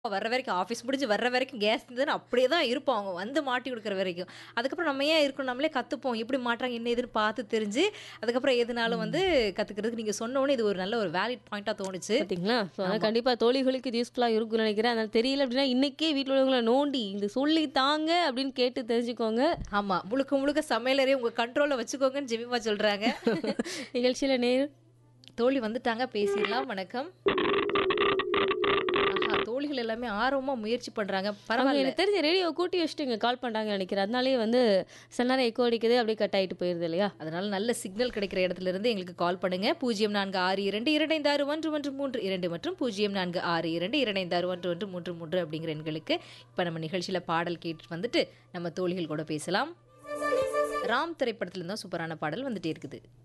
வர்ற வரைக்கும் ஆஃபீஸ் முடிஞ்சு வர்ற வரைக்கும் கேஸ் இருந்ததுன்னு அப்படியே தான் இருப்போம் அவங்க வந்து மாட்டி கொடுக்குற வரைக்கும் அதுக்கப்புறம் நம்ம ஏன் இருக்கணும் நம்மளே கற்றுப்போம் எப்படி மாட்டுறாங்க என்ன ஏதுன்னு பார்த்து தெரிஞ்சு அதுக்கப்புறம் எதுனாலும் வந்து கற்றுக்கிறதுக்கு நீங்கள் சொன்னோன்னே இது ஒரு நல்ல ஒரு வேலிட் பாயிண்ட்டாக தோணுச்சு பார்த்தீங்களா ஸோ அதான் கண்டிப்பாக தோழிகளுக்கு இது யூஸ்ஃபுல்லாக இருக்கும்னு நினைக்கிறேன் அதனால் தெரியல அப்படின்னா இன்னைக்கே வீட்டில் உள்ளவங்களை நோண்டி இது சொல்லி தாங்க அப்படின்னு கேட்டு தெரிஞ்சுக்கோங்க ஆமாம் முழுக்க முழுக்க சமையலறையை உங்கள் கண்ட்ரோலில் வச்சுக்கோங்கன்னு ஜெமிமா சொல்கிறாங்க நிகழ்ச்சியில் நேர் தோழி வந்துட்டாங்க பேசிடலாம் வணக்கம் ஆஹா தோழிகள் எல்லாமே ஆர்வமாக முயற்சி பண்ணுறாங்க அவங்க பரவாயில்ல எனக்கு தெரிஞ்ச ரேடியோ கூட்டி வச்சுட்டு இங்கே கால் பண்ணுறாங்கன்னு நினைக்கிறேன் அதனாலே வந்து சில நேரம் எக்கோ அடிக்குது அப்படியே கட் ஆகிட்டு போயிருது இல்லையா அதனால நல்ல சிக்னல் கிடைக்கிற இடத்துல இருந்து எங்களுக்கு கால் பண்ணுங்க பூஜ்ஜியம் நான்கு ஆறு இரண்டு இரண்டு ஆறு ஒன்று ஒன்று மூன்று இரண்டு மற்றும் பூஜ்ஜியம் நான்கு ஆறு இரண்டு இரண்டு ஆறு ஒன்று ஒன்று மூன்று மூன்று அப்படிங்கிற எண்களுக்கு இப்போ நம்ம நிகழ்ச்சியில் பாடல் கேட்டு வந்துட்டு நம்ம தோழிகள் கூட பேசலாம் ராம் திரைப்படத்துல தான் சூப்பரான பாடல் வந்துட்டே இருக்குது